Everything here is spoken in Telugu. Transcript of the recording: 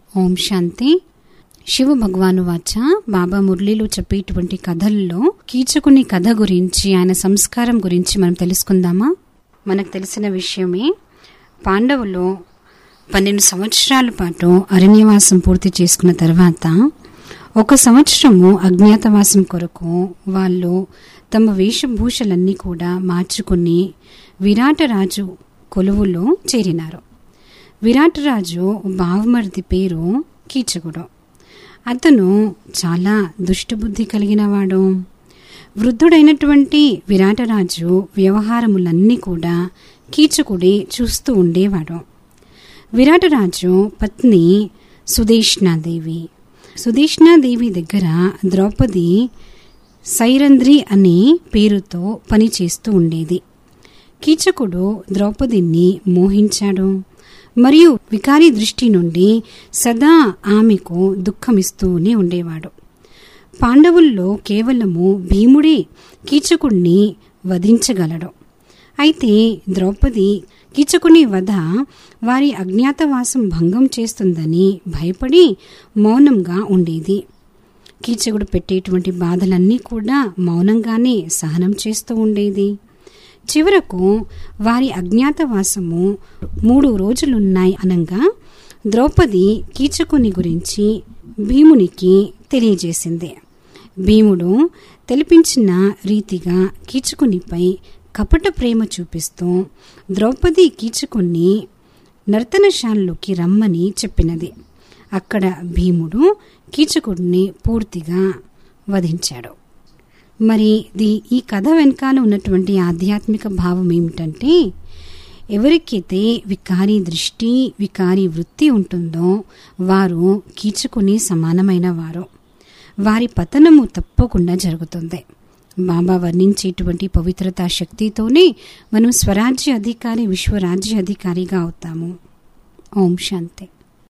ఓం శాంతి శివ భగవాను వాచ బాబా మురళిలో చెప్పేటువంటి కథల్లో కీచకుని కథ గురించి ఆయన సంస్కారం గురించి మనం తెలుసుకుందామా మనకు తెలిసిన విషయమే పాండవులు పన్నెండు సంవత్సరాల పాటు అరణ్యవాసం పూర్తి చేసుకున్న తర్వాత ఒక సంవత్సరము అజ్ఞాతవాసం కొరకు వాళ్ళు తమ వేషభూషలన్నీ కూడా మార్చుకుని విరాటరాజు కొలువులో చేరినారు విరాటరాజు బావమరిది పేరు కీచకుడు అతను చాలా దుష్టబుద్ధి కలిగినవాడు వృద్ధుడైనటువంటి విరాటరాజు వ్యవహారములన్నీ కూడా కీచకుడి చూస్తూ ఉండేవాడు విరాటరాజు పత్ని సుదేష్ణాదేవి సుదేష్ణాదేవి దగ్గర ద్రౌపది సైరంధ్రి అనే పేరుతో పనిచేస్తూ ఉండేది కీచకుడు ద్రౌపదిని మోహించాడు మరియు వికారి దృష్టి నుండి సదా ఆమెకు దుఃఖమిస్తూనే ఉండేవాడు పాండవుల్లో కేవలము భీముడే కీచకుణ్ణి వధించగలడు అయితే ద్రౌపది కీచకుని వధ వారి అజ్ఞాతవాసం భంగం చేస్తుందని భయపడి మౌనంగా ఉండేది కీచకుడు పెట్టేటువంటి బాధలన్నీ కూడా మౌనంగానే సహనం చేస్తూ ఉండేది చివరకు వారి అజ్ఞాతవాసము మూడు రోజులున్నాయి అనగా ద్రౌపది కీచకుని గురించి భీమునికి తెలియజేసింది భీముడు తెలిపించిన రీతిగా కీచకునిపై కపట ప్రేమ చూపిస్తూ ద్రౌపది కీచకుని నర్తనశాలలోకి రమ్మని చెప్పినది అక్కడ భీముడు కీచకుడిని పూర్తిగా వధించాడు మరి ది ఈ కథ వెనకాల ఉన్నటువంటి ఆధ్యాత్మిక భావం ఏమిటంటే ఎవరికైతే వికారి దృష్టి వికారి వృత్తి ఉంటుందో వారు కీచుకుని సమానమైన వారు వారి పతనము తప్పకుండా జరుగుతుంది బాబా వర్ణించేటువంటి పవిత్రతా శక్తితోనే మనం స్వరాజ్య అధికారి విశ్వరాజ్య అధికారిగా అవుతాము ఓం శాంతి